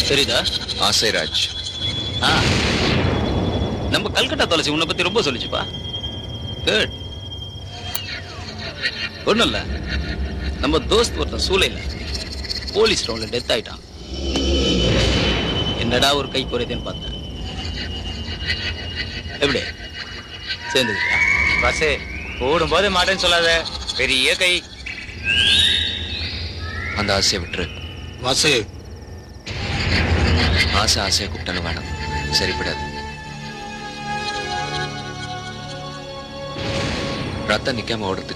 தெரியுதா ஆசைராஜ் ஆ நம்ம கல்கட்டா தொலைச்சி உன்னை பத்தி ரொம்ப சொல்லிச்சுப்பா குட் ஒண்ணும் இல்ல நம்ம தோஸ்த் ஒருத்தன் சூளையில போலீஸ் ரவுண்ட்ல டெத் ஆயிட்டான் என்னடா ஒரு கை குறையுதுன்னு பார்த்தேன் எப்படி சேர்ந்துக்கிட்டியா பஸ் ஓடும்போது மாட்டேன்னு சொல்லாத பெரிய கை அந்த ஆசையை விட்டுரு வாசு ஆசை ஆசையை கூப்பிட்டாலும் வேணாம் சரிப்படாது ரத்தம் நிக்காம ஓடுறதுக்கு